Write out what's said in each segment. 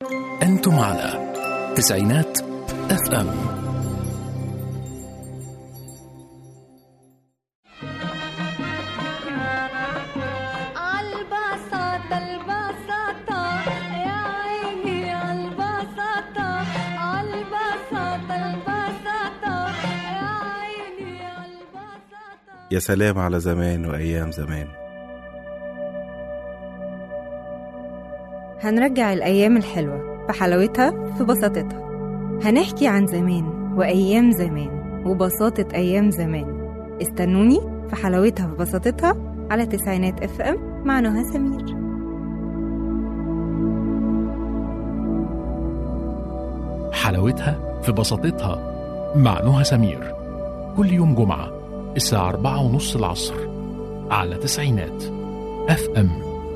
أنتم على تسعينات اف ام عالبساطة البساطة يا عيني عالبساطة عالبساطة البساطة يا عيني عالبساطة يا سلام على زمان وأيام زمان هنرجع الأيام الحلوة بحلاوتها في بساطتها هنحكي عن زمان وأيام زمان وبساطة أيام زمان استنوني في حلاوتها في بساطتها على تسعينات اف ام مع نهى سمير حلاوتها في بساطتها مع نهى سمير كل يوم جمعة الساعة أربعة ونص العصر على تسعينات اف ام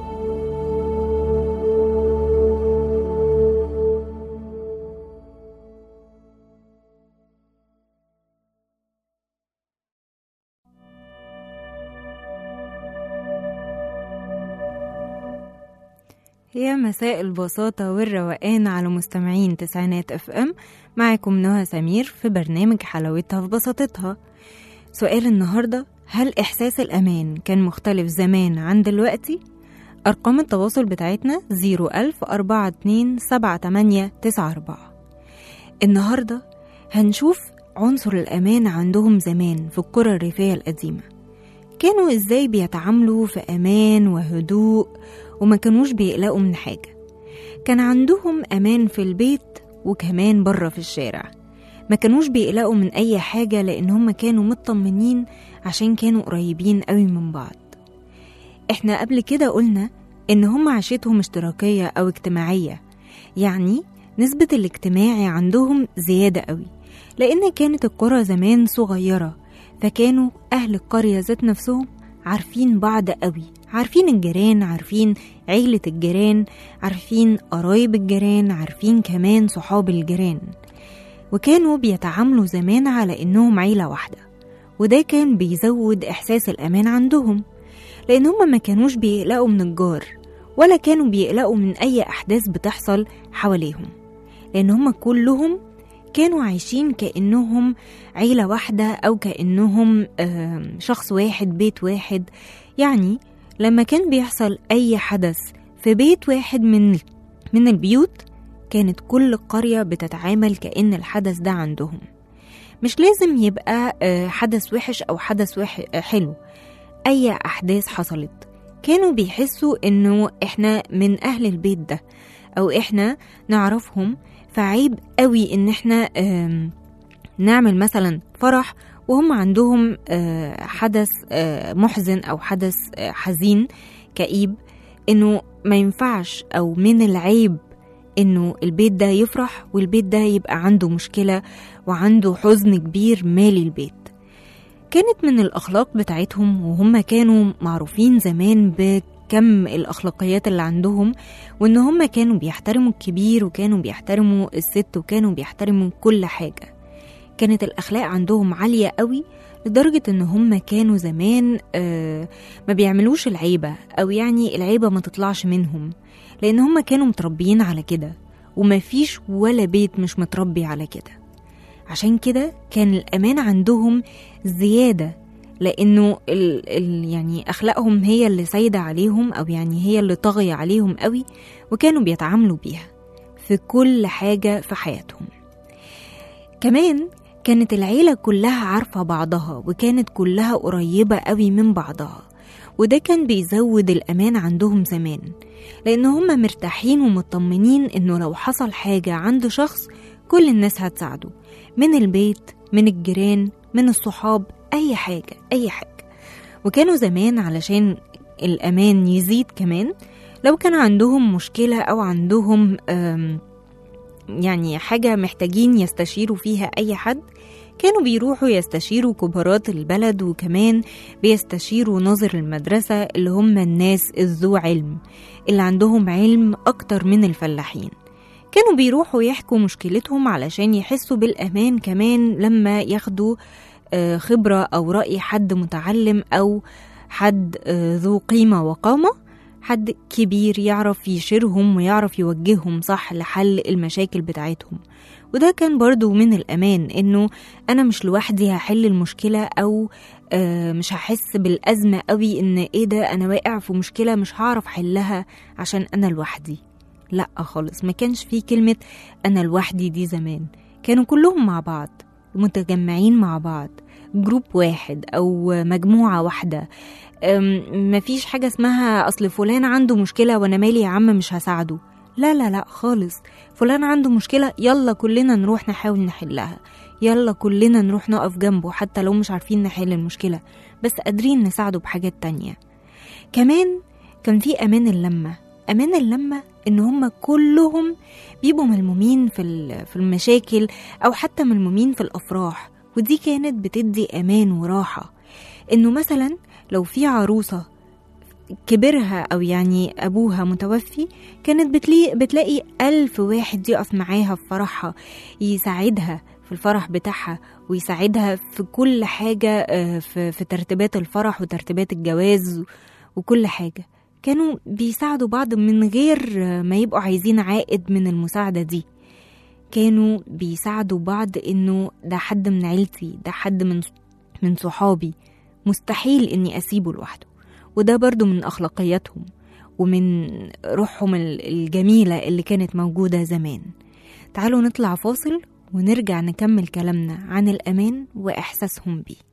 يا مساء البساطة والروقان على مستمعين تسعينات اف ام معكم نهى سمير في برنامج حلاوتها في بساطتها سؤال النهاردة هل إحساس الأمان كان مختلف زمان عن دلوقتي؟ أرقام التواصل بتاعتنا 010427894 النهاردة هنشوف عنصر الأمان عندهم زمان في القرى الريفية القديمة كانوا إزاي بيتعاملوا في أمان وهدوء وما كانوش بيقلقوا من حاجة كان عندهم أمان في البيت وكمان بره في الشارع ما كانوش بيقلقوا من أي حاجة لأن هم كانوا مطمنين عشان كانوا قريبين قوي من بعض احنا قبل كده قلنا إن هم عيشتهم اشتراكية أو اجتماعية يعني نسبة الاجتماعي عندهم زيادة قوي لأن كانت القرى زمان صغيرة فكانوا أهل القرية ذات نفسهم عارفين بعض قوي عارفين الجيران عارفين عيلة الجيران عارفين قرايب الجيران عارفين كمان صحاب الجيران وكانوا بيتعاملوا زمان على إنهم عيلة واحدة وده كان بيزود إحساس الأمان عندهم لأن هما ما كانوش بيقلقوا من الجار ولا كانوا بيقلقوا من أي أحداث بتحصل حواليهم لأن هما كلهم كانوا عايشين كأنهم عيلة واحدة أو كأنهم آم، شخص واحد بيت واحد يعني لما كان بيحصل أي حدث في بيت واحد من من البيوت كانت كل القرية بتتعامل كأن الحدث ده عندهم مش لازم يبقى آه، حدث وحش أو حدث وح... آه، حلو أي أحداث حصلت كانوا بيحسوا إنه إحنا من أهل البيت ده أو إحنا نعرفهم فعيب قوي إن إحنا آم، نعمل مثلا فرح وهم عندهم آه، حدث آه، محزن أو حدث آه، حزين كئيب إنه ما ينفعش أو من العيب إنه البيت ده يفرح والبيت ده يبقى عنده مشكلة وعنده حزن كبير مالي البيت كانت من الأخلاق بتاعتهم وهم كانوا معروفين زمان بكم الأخلاقيات اللي عندهم وإن هم كانوا بيحترموا الكبير وكانوا بيحترموا الست وكانوا بيحترموا كل حاجة كانت الأخلاق عندهم عالية قوي لدرجة إن هم كانوا زمان آه ما بيعملوش العيبة أو يعني العيبة ما تطلعش منهم لأن هم كانوا متربيين على كده وما فيش ولا بيت مش متربي على كده عشان كده كان الأمان عندهم زيادة لأنه ال ال يعني أخلاقهم هي اللي سايدة عليهم أو يعني هي اللي طاغية عليهم قوي وكانوا بيتعاملوا بيها في كل حاجة في حياتهم كمان كانت العيلة كلها عارفة بعضها وكانت كلها قريبة قوي من بعضها وده كان بيزود الأمان عندهم زمان لأن هم مرتاحين ومطمنين إنه لو حصل حاجة عند شخص كل الناس هتساعده من البيت من الجيران من الصحاب أي حاجة أي حاجة وكانوا زمان علشان الأمان يزيد كمان لو كان عندهم مشكلة أو عندهم آم، يعني حاجة محتاجين يستشيروا فيها أي حد كانوا بيروحوا يستشيروا كبارات البلد وكمان بيستشيروا ناظر المدرسة اللي هم الناس الذو علم اللي عندهم علم أكتر من الفلاحين كانوا بيروحوا يحكوا مشكلتهم علشان يحسوا بالأمان كمان لما ياخدوا آه، خبرة أو رأي حد متعلم أو حد آه، ذو قيمة وقامة حد كبير يعرف يشيرهم ويعرف يوجههم صح لحل المشاكل بتاعتهم وده كان برضو من الأمان إنه أنا مش لوحدي هحل المشكلة أو آه، مش هحس بالأزمة قوي إن إيه ده أنا واقع في مشكلة مش هعرف حلها عشان أنا لوحدي لا خالص ما كانش في كلمة أنا لوحدي دي زمان كانوا كلهم مع بعض متجمعين مع بعض جروب واحد أو مجموعة واحدة أم، مفيش حاجة اسمها أصل فلان عنده مشكلة وأنا مالي يا عم مش هساعده لا لا لا خالص فلان عنده مشكلة يلا كلنا نروح نحاول نحلها يلا كلنا نروح نقف جنبه حتى لو مش عارفين نحل المشكلة بس قادرين نساعده بحاجات تانية كمان كان في أمان اللمة أمان اللمة إن هم كلهم بيبقوا ملمومين في ال- في المشاكل أو حتى ملمومين في الأفراح ودي كانت بتدي أمان وراحة إنه مثلا لو في عروسة كبرها أو يعني أبوها متوفي كانت بتلي بتلاقي ألف واحد يقف معاها في فرحها يساعدها في الفرح بتاعها ويساعدها في كل حاجة آه، في, في ترتيبات الفرح وترتيبات الجواز وكل حاجة كانوا بيساعدوا بعض من غير آه، ما يبقوا عايزين عائد من المساعدة دي كانوا بيساعدوا بعض انه ده حد من عيلتي ده حد من من صحابي مستحيل اني اسيبه لوحده وده برضو من اخلاقياتهم ومن روحهم ال- الجميلة اللي كانت موجودة زمان تعالوا نطلع فاصل ونرجع نكمل كلامنا عن الأمان وإحساسهم بيه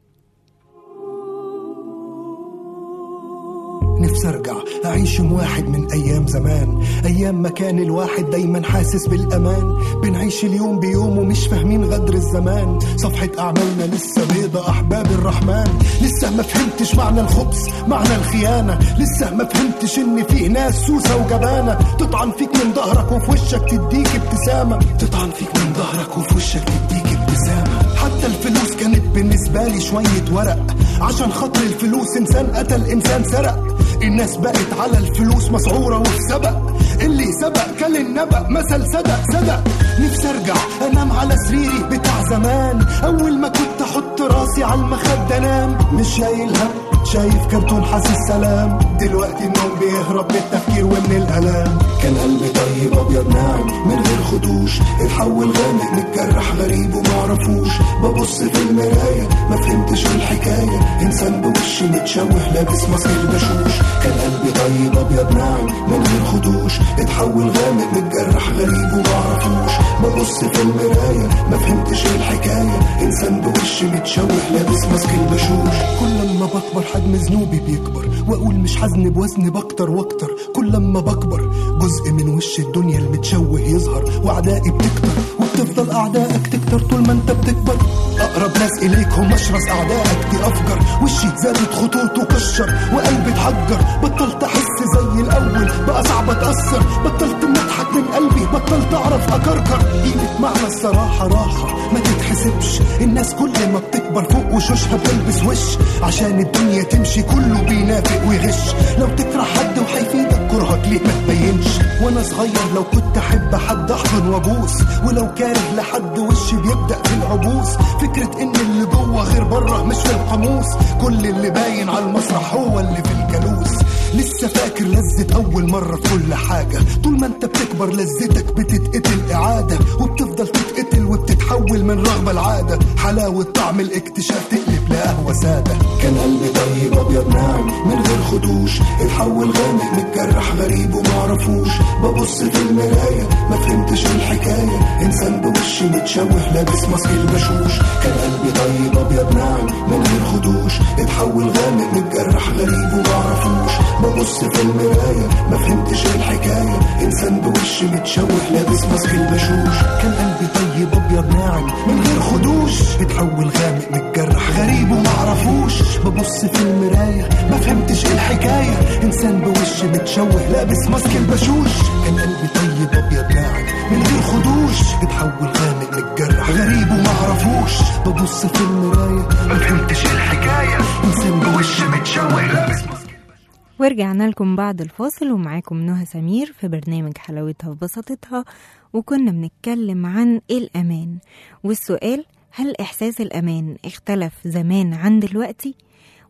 نفسي ارجع اعيش يوم واحد من ايام زمان ايام ما كان الواحد دايما حاسس بالامان بنعيش اليوم بيوم ومش فاهمين غدر الزمان صفحة اعمالنا لسه بيضة احباب الرحمن لسه ما فهمتش معنى الخبز معنى الخيانة لسه ما فهمتش ان في ناس سوسة وجبانة تطعن فيك من ظهرك وفي وشك تديك ابتسامة تطعن فيك من ظهرك وفي وشك تديك ابتسامة حتى الفلوس كانت بالنسبة لي شوية ورق عشان خاطر الفلوس انسان قتل انسان سرق الناس بقت على الفلوس مسعورة وفي سبق اللي سبق كل النبأ مثل صدق صدق نفسي ارجع انام على سريري بتاع زمان اول ما كنت احط راسي على المخدة انام مش شايل هم شايف كرتون حاسس سلام دلوقتي النوم بيهرب من التفكير ومن الالام كان قلبي طيب ابيض ناعم من غير خدوش اتحول غامق متجرح غريب ومعرفوش ببص في المراية ما فهمتش الحكاية انسان بوش متشوه لابس ماسك البشوش كان قلبي طيب ابيض ناعم من غير خدوش اتحول غامق متجرح غريب ومعرفوش ببص في المراية ما فهمتش الحكاية انسان بوش متشوه لابس ماسك البشوش كل ما بكبر حجم ذنوبي بيكبر واقول مش هذنب وزن بكتر واكتر كل ما بكبر جزء من وش الدنيا المتشوه يظهر واعدائي بتكتر وبتفضل اعدائك تكتر طول ما انت بتكبر اقرب ناس اليك هم اشرس اعدائك دي افجر وشي زادت خطوطه كشر وقلبي اتحجر بطلت احس زي الاول بقى صعب اتاثر بطلت نضحك من قلبي بطلت اعرف اكركر قيمه معنى الصراحه راحه ما تتحسبش الناس كل ما بتكبر فوق وشوشها بتلبس وش عشان الدنيا تمشي كله بينافق ويغش لو تكره حد وهيفيدك كرهك ليه ما تبينش وانا صغير لو كنت احب حد احضن وابوس ولو كاره لحد وشي بيبدا في العبوس فكره ان اللي جوه غير بره مش في القاموس كل اللي باين على المسرح هو اللي في الجلوس لسه فاكر لذة أول مرة في كل حاجة طول ما أنت بتكبر لذتك بتتقتل إعادة وبتفضل تتقتل وبتتحول من رغبة لعادة حلاوة طعم الاكتشاف تقلب لقهوة سادة كان قلبي طيب أبيض ناعم من غير خدوش اتحول غامق متجرح غريب ومعرفوش ببص في المراية ما فهمتش الحكاية إنسان بوش متشوه لابس ماسك البشوش كان قلبي طيب أبيض ناعم من غير خدوش اتحول غامق متجرح غريب ومعرفوش ببص في المراية ما فهمتش الحكاية إنسان بوش متشوه لابس ماسك البشوش كان قلبي طيب أبيض ناعم من غير خدوش اتحول غامق متجرح غريب ومعرفوش ببص في المراية ما فهمتش الحكاية إنسان بوش متشوه لابس ماسك البشوش كان قلبي طيب أبيض ناعم من غير خدوش اتحول غامق متجرح غريب ومعرفوش ببص في المراية ما فهمتش الحكاية إنسان بوش متشوه لابس ماسك ورجعنا لكم بعد الفاصل ومعاكم نهى سمير في برنامج حلاوتها وبساطتها وكنا بنتكلم عن الأمان والسؤال هل إحساس الأمان اختلف زمان عن دلوقتي؟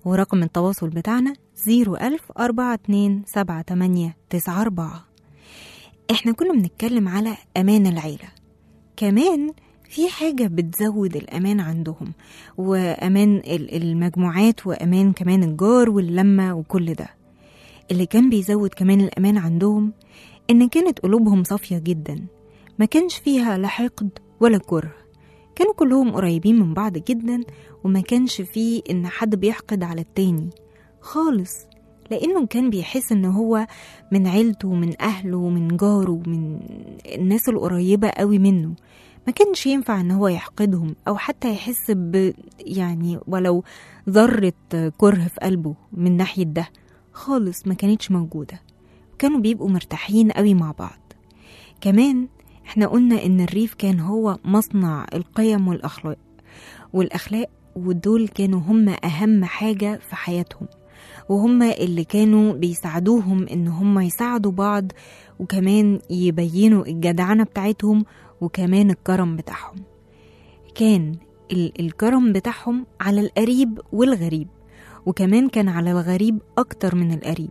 ورقم التواصل بتاعنا 010427894 احنا كنا بنتكلم على أمان العيلة كمان في حاجة بتزود الأمان عندهم وأمان ال- المجموعات وأمان كمان الجار واللمة وكل ده اللي كان بيزود كمان الأمان عندهم إن كانت قلوبهم صافية جدا ما كانش فيها لا حقد ولا كره كانوا كلهم قريبين من بعض جدا وما كانش فيه إن حد بيحقد على التاني خالص لأنه كان بيحس إن هو من عيلته ومن أهله ومن جاره ومن الناس القريبة قوي منه ما كانش ينفع إن هو يحقدهم أو حتى يحس ب يعني ولو ذرة كره في قلبه من ناحية ده خالص ما كانتش موجودة كانوا بيبقوا مرتاحين قوي مع بعض كمان احنا قلنا ان الريف كان هو مصنع القيم والاخلاق والاخلاق ودول كانوا هم اهم حاجة في حياتهم وهم اللي كانوا بيساعدوهم ان هم يساعدوا بعض وكمان يبينوا الجدعنة بتاعتهم وكمان الكرم بتاعهم كان ال- الكرم بتاعهم على القريب والغريب وكمان كان على الغريب أكتر من القريب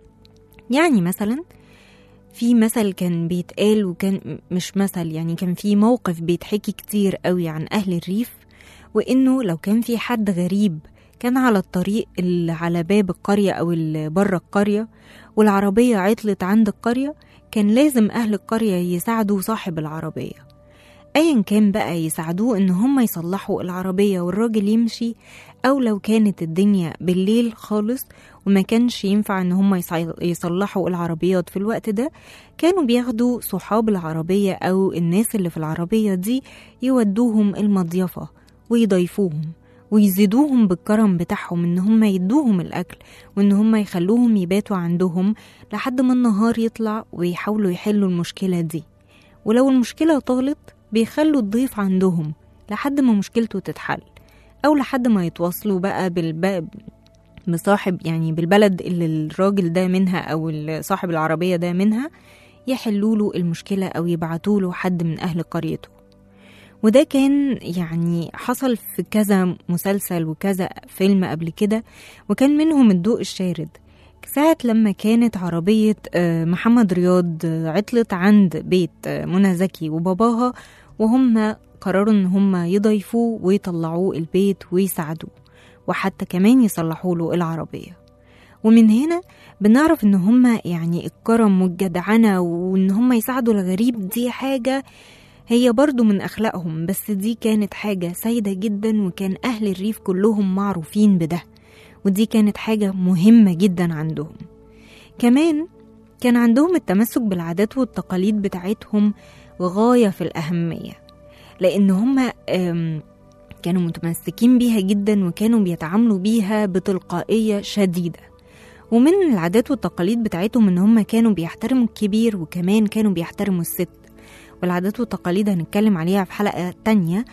يعني مثلا في مثل كان بيتقال وكان مش مثل يعني كان في موقف بيتحكي كتير قوي عن أهل الريف وإنه لو كان في حد غريب كان على الطريق اللي على باب القرية أو اللي بره القرية والعربية عطلت عند القرية كان لازم أهل القرية يساعدوا صاحب العربية أيا كان بقى يساعدوه إن هم يصلحوا العربية والراجل يمشي أو لو كانت الدنيا بالليل خالص وما كانش ينفع إن هم يصي- يصلحوا العربيات في الوقت ده كانوا بياخدوا صحاب العربية أو الناس اللي في العربية دي يودوهم المضيفة ويضيفوهم ويزيدوهم بالكرم بتاعهم ان هم يدوهم الاكل وان هم يخلوهم يباتوا عندهم لحد ما النهار يطلع ويحاولوا يحلوا المشكلة دي ولو المشكلة طالت بيخلوا الضيف عندهم لحد ما مشكلته تتحل أو لحد ما يتواصلوا بقى بالب... بصاحب يعني بالبلد اللي الراجل ده منها أو ال- صاحب العربية ده منها يحلوا له المشكلة أو يبعتوا له حد من أهل قريته وده كان يعني حصل في كذا مسلسل وكذا فيلم قبل كده وكان منهم الضوء الشارد ساعة لما كانت عربية آه، محمد رياض آه، عطلت عند بيت آه، منى زكي وباباها وهم قرروا ان هم يضيفوه ويطلعوه البيت ويساعدوه وحتى كمان يصلحوا له العربية ومن هنا بنعرف ان هم يعني الكرم والجدعنة وان هم يساعدوا الغريب دي حاجة هي برضو من أخلاقهم بس دي كانت حاجة سيدة جدا وكان أهل الريف كلهم معروفين بده ودي كانت حاجة مهمة جدا عندهم كمان كان عندهم التمسك بالعادات والتقاليد بتاعتهم غاية في الأهمية لأن هم آم، كانوا متمسكين بيها جدا وكانوا بيتعاملوا بيها بتلقائية شديدة ومن العادات والتقاليد بتاعتهم ان هم كانوا بيحترموا الكبير وكمان كانوا بيحترموا الست والعادات والتقاليد هنتكلم عليها في حلقة تانية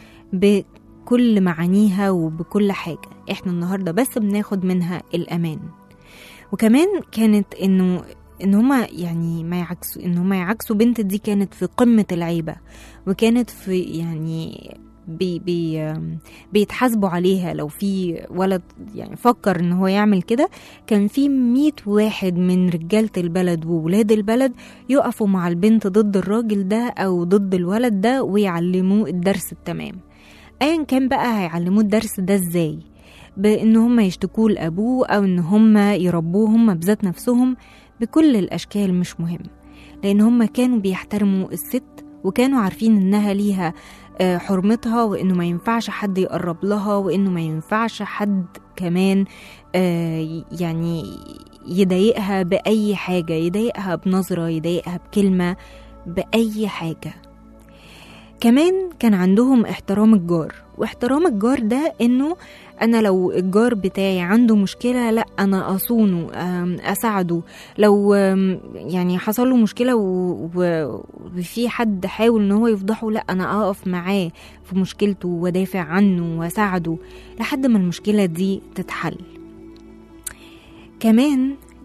بكل معانيها وبكل حاجة احنا النهاردة بس بناخد منها الأمان وكمان كانت انه ان هما يعني ما يعكسوا ان هما يعكسوا بنت دي كانت في قمة العيبة وكانت في يعني بي بي بيتحاسبوا عليها لو في ولد يعني فكر ان هو يعمل كده كان في مية واحد من رجالة البلد وولاد البلد يقفوا مع البنت ضد الراجل ده او ضد الولد ده ويعلموه الدرس التمام ايا كان بقى هيعلموه الدرس ده ازاي بان هم يشتكوه لابوه او ان هم يربوه هم بذات نفسهم بكل الاشكال مش مهم لان هم كانوا بيحترموا الست وكانوا عارفين انها ليها آه، حرمتها وانه ما ينفعش حد يقرب لها وانه ما ينفعش حد كمان آه، يعني يضايقها باي حاجه يضايقها بنظره يضايقها بكلمه باي حاجه كمان كان عندهم احترام الجار واحترام الجار ده انه انا لو الجار بتاعي عنده مشكله لا انا اصونه أم، اساعده لو أم، يعني حصل له مشكله و- و- وفي حد حاول ان هو يفضحه لا انا اقف معاه في مشكلته وادافع عنه واساعده لحد ما المشكله دي تتحل كمان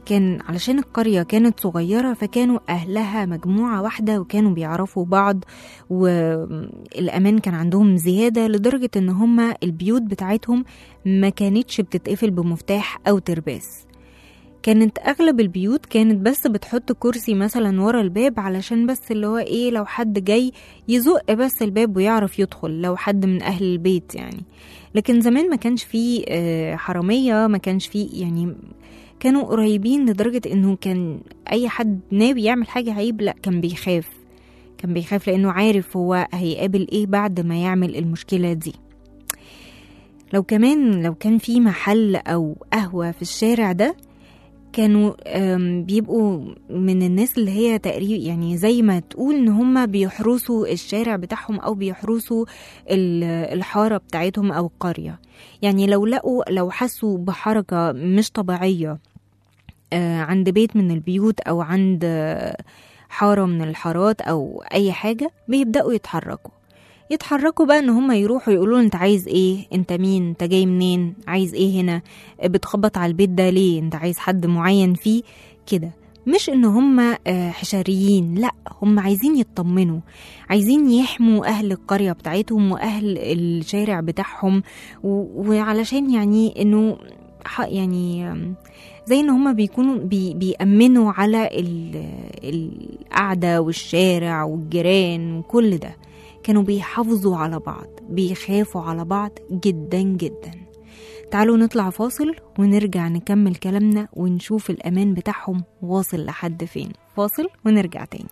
كان علشان القرية كانت صغيرة فكانوا أهلها مجموعة واحدة وكانوا بيعرفوا بعض والأمان كان عندهم زيادة لدرجة إن هما البيوت بتاعتهم ما كانتش بتتقفل بمفتاح أو ترباس كانت أغلب البيوت كانت بس بتحط كرسي مثلا ورا الباب علشان بس اللي هو إيه لو حد جاي يزق بس الباب ويعرف يدخل لو حد من أهل البيت يعني لكن زمان ما كانش فيه آه، حرامية ما كانش فيه يعني كانوا قريبين لدرجة انه كان اي حد ناوي يعمل حاجة عيب لا كان بيخاف كان بيخاف لانه عارف هو هيقابل ايه بعد ما يعمل المشكلة دي لو كمان لو كان في محل او قهوة في الشارع ده كانوا آم، بيبقوا من الناس اللي هي تقريبا يعني زي ما تقول ان هم بيحرسوا الشارع بتاعهم او بيحرسوا ال- الحارة بتاعتهم او القرية يعني لو لقوا لو حسوا بحركة مش طبيعية آه، عند بيت من البيوت او عند آه، حارة من الحارات او اي حاجة بيبدأوا يتحركوا يتحركوا بقى ان هم يروحوا يقولوا انت عايز ايه انت مين انت جاي منين عايز ايه هنا بتخبط على البيت ده ليه انت عايز حد معين فيه كده مش ان هم آه، حشريين لا هم عايزين يطمنوا عايزين يحموا اهل القرية بتاعتهم واهل الشارع بتاعهم و- وعلشان يعني انه ح- يعني آم، زي ان هما بيكونوا بي بيأمنوا على ال- القعدة والشارع والجيران وكل ده كانوا بيحافظوا على بعض بيخافوا على بعض جدا جدا تعالوا نطلع فاصل ونرجع نكمل كلامنا ونشوف الأمان بتاعهم واصل لحد فين فاصل ونرجع تاني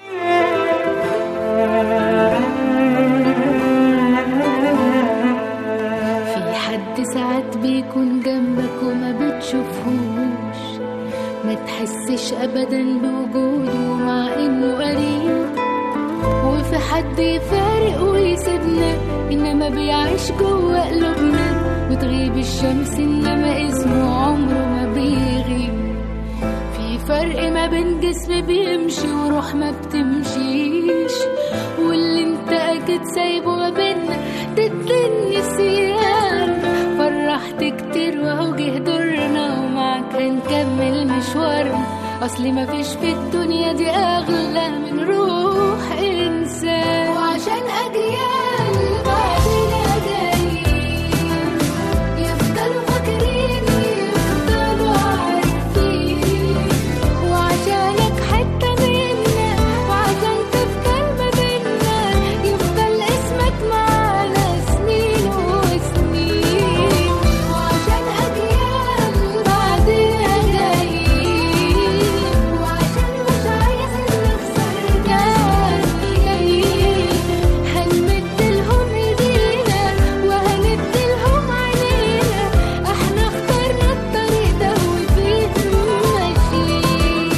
في حد ساعات بيكون جنبك وما بتشوفهوش ما تحسش ابدا بوجوده مع انه قريب وفي حد يفارق ويسيبنا انما بيعيش جوه قلوبنا وتغيب الشمس انما اسمه عمره ما بيغيب في فرق ما بين جسم بيمشي وروح ما بتمشيش واللي انت اكيد سايبه ما بينا ضد النسيان فرحت كتير وهو جه دورنا ومعاك هنكمل مشوارنا اصل ما فيش في الدنيا دي اغلى من روح انسان وعشان اجيال بعدنا جايين يفضلوا فاكرين يفضلوا عارفين وعشانك حتة منا وعشان تفضل ما بينا يفضل اسمك معانا سنين وسنين وعشان أجيال بعدنا جايين وعشان مش عايزين نخسر ناس جايين هنمد لهم ايدينا وهند لهم عينينا احنا اخترنا الطريق ده وفيه ماشيين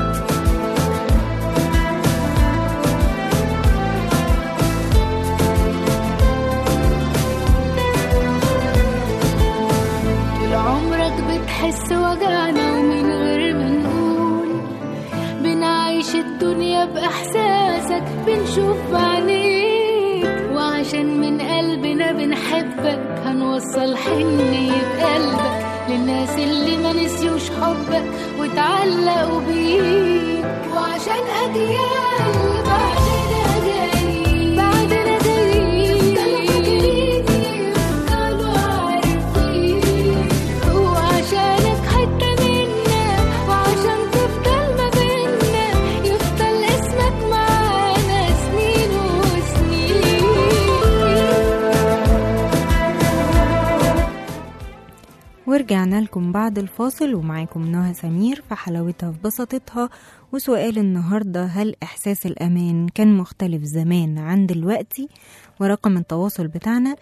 طول عمرك بتحس وجعنا ومن غير ما نقول بنعيش الدنيا بإحساسك بنشوف بعينيك وعشان من قلبنا بنحبك هنوصل حنية قلبك للناس اللي ما نسيوش حبك وتعلقوا بيك وعشان أجيال بعدنا جايين بعدنا جايين يفضلوا فاكرين يفضلوا عارفين وعشانك حتة منا وعشان تفضل ما بينا يفضل اسمك معانا سنين وسنين ورجعنا لكم بعد الفاصل ومعاكم نهى سمير في حلاوتها في بساطتها وسؤال النهاردة هل إحساس الأمان كان مختلف زمان عن دلوقتي ورقم التواصل بتاعنا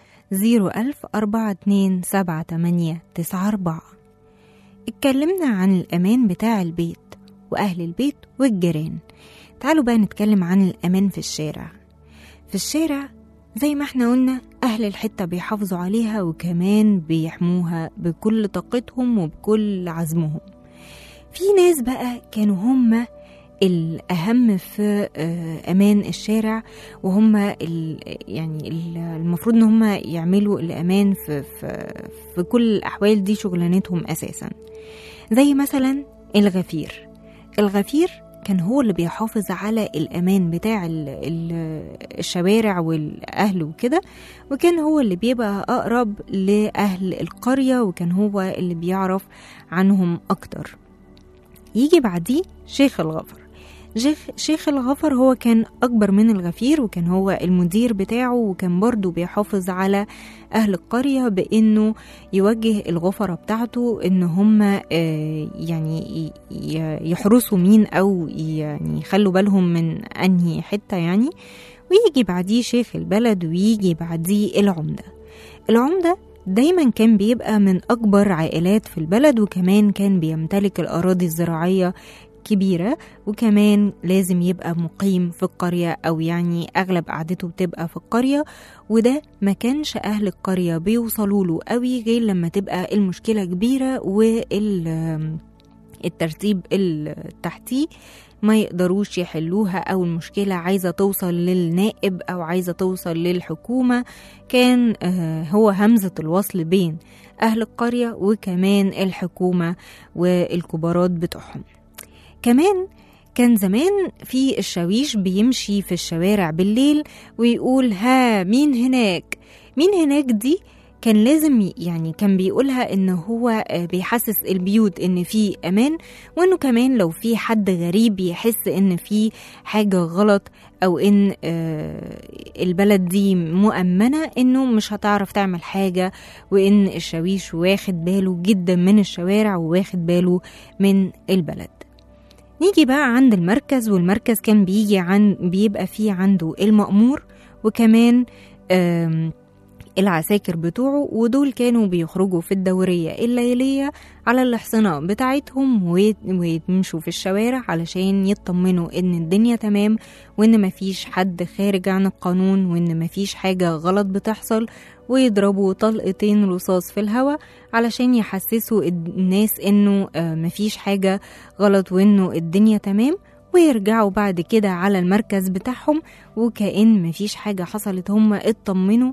010427894 اتكلمنا عن الأمان بتاع البيت وأهل البيت والجيران تعالوا بقى نتكلم عن الأمان في الشارع في الشارع زي ما احنا قلنا أهل الحتة بيحافظوا عليها وكمان بيحموها بكل طاقتهم وبكل عزمهم في ناس بقى كانوا هم الأهم في آه، أمان الشارع وهم ال- يعني ال- المفروض إن هم يعملوا الأمان في, في, في كل الأحوال دي شغلانتهم أساسا زي مثلا الغفير الغفير كان هو اللي بيحافظ على الأمان بتاع ال- ال- الشوارع والأهل وكده وكان هو اللي بيبقى أقرب لأهل القرية وكان هو اللي بيعرف عنهم أكتر يجي بعديه شيخ الغفر شيخ, شيخ الغفر هو كان أكبر من الغفير وكان هو المدير بتاعه وكان برضه بيحافظ على أهل القرية بإنه يوجه الغفرة بتاعته إن هم آه، يعني ي- ي- يحرسوا مين أو يعني يخلوا بالهم من أنهي حتة يعني ويجي بعديه شيخ البلد ويجي بعديه العمدة العمدة دايما كان بيبقى من أكبر عائلات في البلد وكمان كان بيمتلك الأراضي الزراعية كبيرة وكمان لازم يبقى مقيم في القرية أو يعني أغلب قعدته بتبقى في القرية وده ما كانش أهل القرية بيوصلوا له قوي غير لما تبقى المشكلة كبيرة والترتيب التحتيه ما يقدروش يحلوها أو المشكلة عايزة توصل للنائب أو عايزة توصل للحكومة كان آه، هو همزة الوصل بين أهل القرية وكمان الحكومة والكبارات بتوعهم كمان كان زمان في الشاويش بيمشي في الشوارع بالليل ويقول ها مين هناك مين هناك دي كان لازم ي- يعني كان بيقولها ان هو آه، بيحسس البيوت ان في امان وانه كمان لو في حد غريب يحس ان في حاجة غلط او ان آه، البلد دي مؤمنة انه مش هتعرف تعمل حاجة وان الشاويش واخد باله جدا من الشوارع وواخد باله من البلد نيجي بقى عند المركز والمركز كان بيجي عن بيبقى فيه عنده المأمور وكمان آم، العساكر بتوعه ودول كانوا بيخرجوا في الدورية الليلية على الحصنة بتاعتهم ويت- ويمشوا في الشوارع علشان يطمنوا ان الدنيا تمام وان مفيش حد خارج عن القانون وان مفيش حاجة غلط بتحصل ويضربوا طلقتين رصاص في الهواء علشان يحسسوا الناس انه آه، مفيش حاجة غلط وانه الدنيا تمام ويرجعوا بعد كده على المركز بتاعهم وكأن مفيش حاجة حصلت هم اطمنوا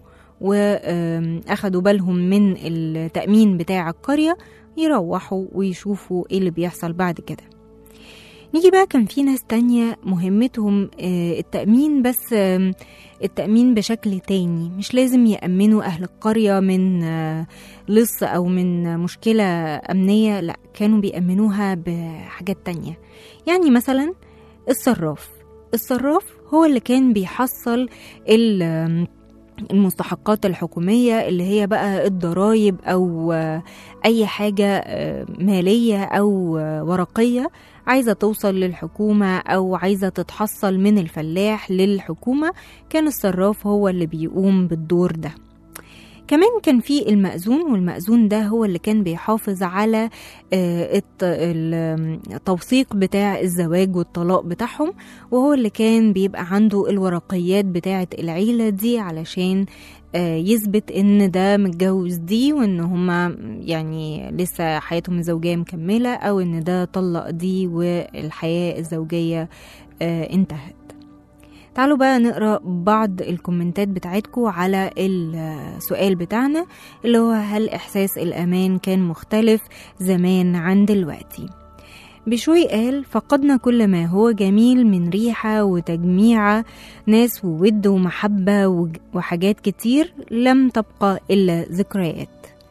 واخدوا بالهم من التأمين بتاع القرية يروحوا ويشوفوا ايه اللي بيحصل بعد كده نيجي بقى كان في ناس تانية مهمتهم آه، التأمين بس آم، التأمين بشكل تاني مش لازم يأمنوا أهل القرية من آه، لص أو من مشكلة أمنية لا كانوا بيأمنوها بحاجات تانية يعني مثلا الصراف الصراف هو اللي كان بيحصل ال- آم، المستحقات الحكومية اللي هي بقى الضرايب أو آه، أي حاجة آه، مالية أو آه، ورقية عايزة توصل للحكومة أو عايزة تتحصل من الفلاح للحكومة كان الصراف هو اللي بيقوم بالدور ده كمان كان في المأذون والمأذون ده هو اللي كان بيحافظ على آه، الت- ال- التوثيق بتاع الزواج والطلاق بتاعهم وهو اللي كان بيبقى عنده الورقيات بتاعة العيلة دي علشان آه، يثبت ان ده متجوز دي وان هما يعني لسه حياتهم الزوجية مكملة او ان ده طلق دي والحياة الزوجية آه، انتهت تعالوا بقى نقرا بعض الكومنتات بتاعتكم على السؤال بتاعنا اللي هو هل احساس الامان كان مختلف زمان عن دلوقتي بشوي قال فقدنا كل ما هو جميل من ريحة وتجميعة ناس وود ومحبة وج- وحاجات كتير لم تبقى إلا ذكريات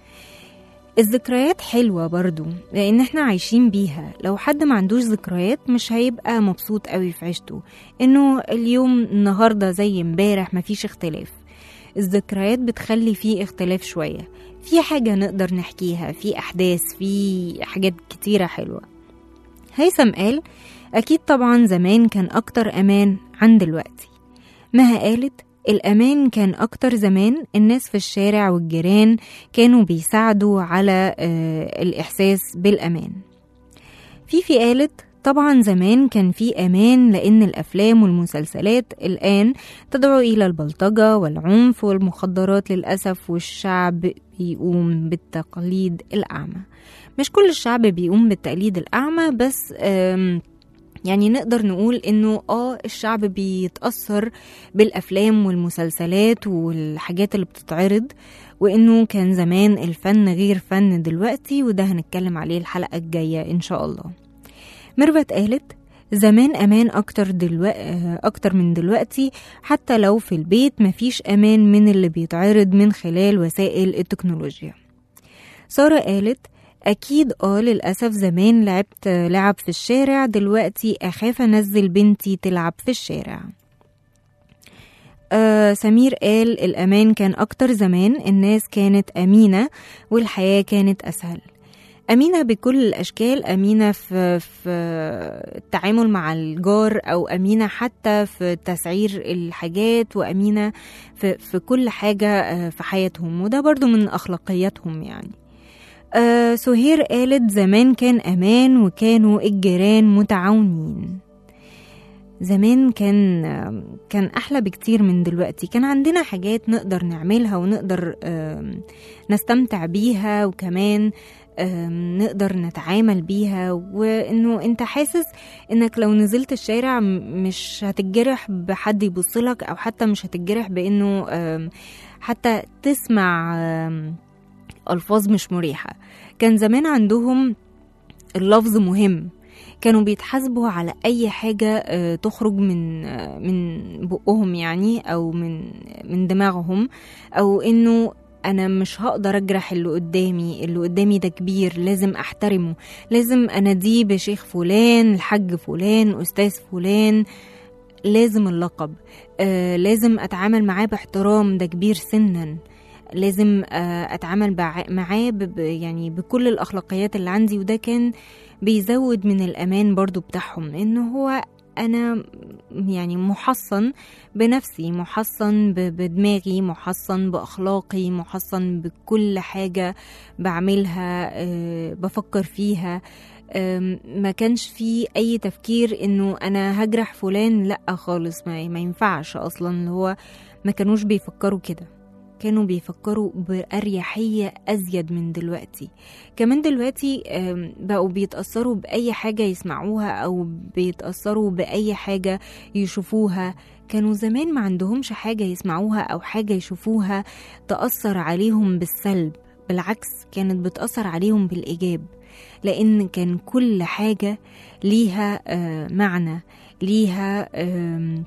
الذكريات حلوة برضو لأن احنا عايشين بيها لو حد ما عندوش ذكريات مش هيبقى مبسوط قوي في عيشته انه اليوم النهاردة زي امبارح مفيش اختلاف الذكريات بتخلي فيه اختلاف شوية في حاجة نقدر نحكيها في أحداث في حاجات كتيرة حلوة هيثم قال أكيد طبعا زمان كان أكتر أمان عن دلوقتي مها قالت الأمان كان أكتر زمان الناس في الشارع والجيران كانوا بيساعدوا على آه، الإحساس بالأمان فيفي قالت طبعا زمان كان في أمان لأن الأفلام والمسلسلات الآن تدعو إلى البلطجة والعنف والمخدرات للأسف والشعب بيقوم بالتقليد الأعمى مش كل الشعب بيقوم بالتقليد الأعمى بس آم، يعني نقدر نقول انه اه الشعب بيتأثر بالافلام والمسلسلات والحاجات اللي بتتعرض وانه كان زمان الفن غير فن دلوقتي وده هنتكلم عليه الحلقة الجاية ان شاء الله ميرفت قالت زمان أمان أكتر, دلو... أكتر من دلوقتي حتى لو في البيت مفيش أمان من اللي بيتعرض من خلال وسائل التكنولوجيا سارة قالت أكيد اه للأسف زمان لعبت لعب في الشارع دلوقتي أخاف أنزل بنتي تلعب في الشارع آه سمير قال الأمان كان أكتر زمان الناس كانت أمينة والحياة كانت أسهل أمينة بكل الأشكال أمينة في, في التعامل مع الجار أو أمينة حتى في تسعير الحاجات وأمينة في, في كل حاجة آه، في حياتهم وده برضو من أخلاقياتهم يعني آه سهير قالت زمان كان أمان وكانوا الجيران متعاونين زمان كان كان احلى بكتير من دلوقتي كان عندنا حاجات نقدر نعملها ونقدر آم، نستمتع بيها وكمان آم، نقدر نتعامل بيها وانه انت حاسس انك لو نزلت الشارع م- مش هتتجرح بحد يبصلك او حتى مش هتتجرح بانه آم، حتى تسمع آم، الفاظ مش مريحه كان زمان عندهم اللفظ مهم كانوا بيتحاسبوا على اي حاجه آه، تخرج من آه، من بقهم يعني او من من دماغهم او انه انا مش هقدر اجرح اللي قدامي اللي قدامي ده كبير لازم احترمه لازم اناديه بشيخ فلان الحاج فلان استاذ فلان لازم اللقب آه لازم اتعامل معاه باحترام ده كبير سنا لازم آه اتعامل بع- معاه ب- ب- يعني بكل الاخلاقيات اللي عندي وده كان بيزود من الامان برضو بتاعهم انه هو انا يعني محصن بنفسي محصن ب- بدماغي محصن باخلاقي محصن بكل حاجه بعملها آه، بفكر فيها آم، ما كانش في اي تفكير انه انا هجرح فلان لا خالص ما, ما ينفعش اصلا اللي هو ما كانوش بيفكروا كده كانوا بيفكروا بأريحية أزيد من دلوقتي كمان دلوقتي آم، بقوا بيتأثروا بأي حاجة يسمعوها أو بيتأثروا بأي حاجة يشوفوها كانوا زمان ما عندهمش حاجة يسمعوها أو حاجة يشوفوها تأثر عليهم بالسلب بالعكس كانت بتأثر عليهم بالإيجاب لأن كان كل حاجة ليها آه، معنى ليها آم،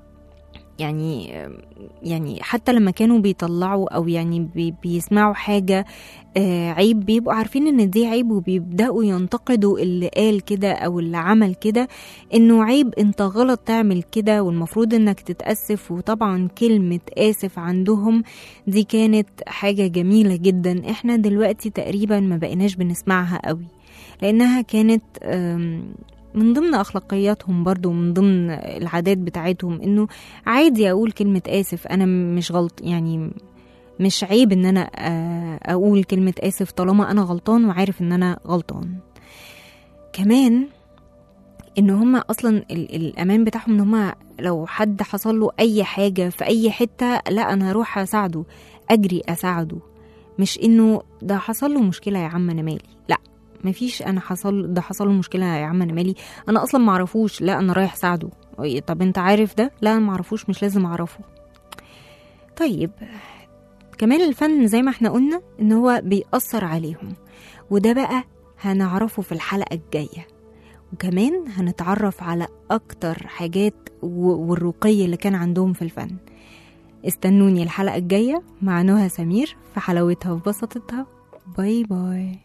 يعني يعني حتى لما كانوا بيطلعوا او يعني بي بيسمعوا حاجه آه، عيب بيبقوا عارفين ان دي عيب وبيبداوا ينتقدوا اللي قال كده او اللي عمل كده انه عيب انت غلط تعمل كده والمفروض انك تتاسف وطبعا كلمه اسف عندهم دي كانت حاجه جميله جدا احنا دلوقتي تقريبا ما بقيناش بنسمعها قوي لانها كانت آم، من ضمن اخلاقياتهم برضو من ضمن العادات بتاعتهم انه عادي اقول كلمه اسف انا مش غلط يعني مش عيب ان انا آه، اقول كلمه اسف طالما انا غلطان وعارف ان انا غلطان كمان ان هما اصلا ال- الامان بتاعهم ان هما لو حد حصل له اي حاجه في اي حته لا انا هروح اساعده اجري اساعده مش انه ده حصل له مشكله يا عم انا مالي لا مفيش انا حصل ده حصل له مشكله يا عم انا مالي انا اصلا معرفوش لا انا رايح اساعده إيه، طب انت عارف ده لا انا معرفوش مش لازم اعرفه طيب كمان الفن زي ما احنا قلنا ان هو بيأثر عليهم وده بقى هنعرفه في الحلقة الجاية وكمان هنتعرف على أكتر حاجات و- والرقي اللي كان عندهم في الفن استنوني الحلقة الجاية مع نهى سمير في حلاوتها وبساطتها باي باي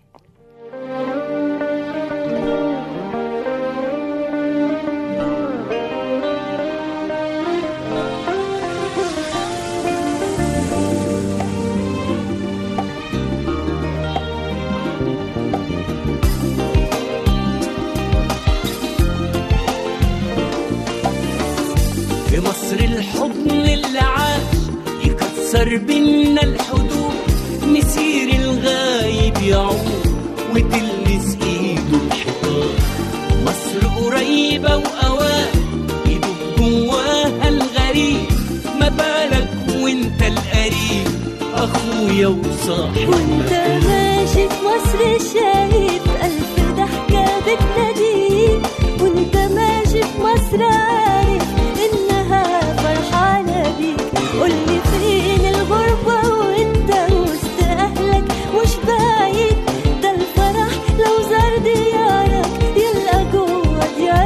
في مصر الحضن اللي عاش يكسر بينا الحدود مسير الغايب يعود وتلمس ايده بحيطان مصر قريبة وأوان يدوب جواها الغريب ما بالك وانت القريب أخويا وصاحب وانت ماشي في مصر شايف ألف ضحكة بتناديك وانت ماشي في مصر عارف إنها فرحانة بيك قولي فين الغربة وانت وسط أهلك مش بعيد ده الفرح لو زار ديارك يلقى جوه ديارك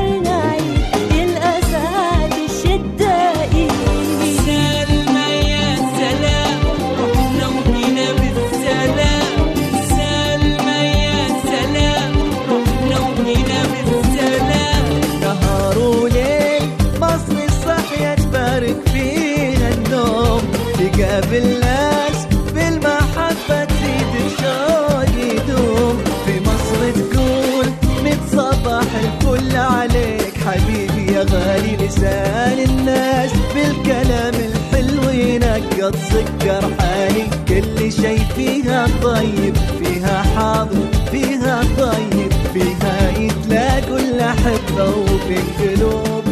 نقابل ناس بالمحبة تزيد الشوق يدوم في مصر تقول متصبح الكل عليك حبيبي يا غالي لسان الناس بالكلام الحلو ينقط سكر حالي كل شي فيها طيب فيها حاضر فيها طيب فيها يتلاقوا الأحبة وبين قلوب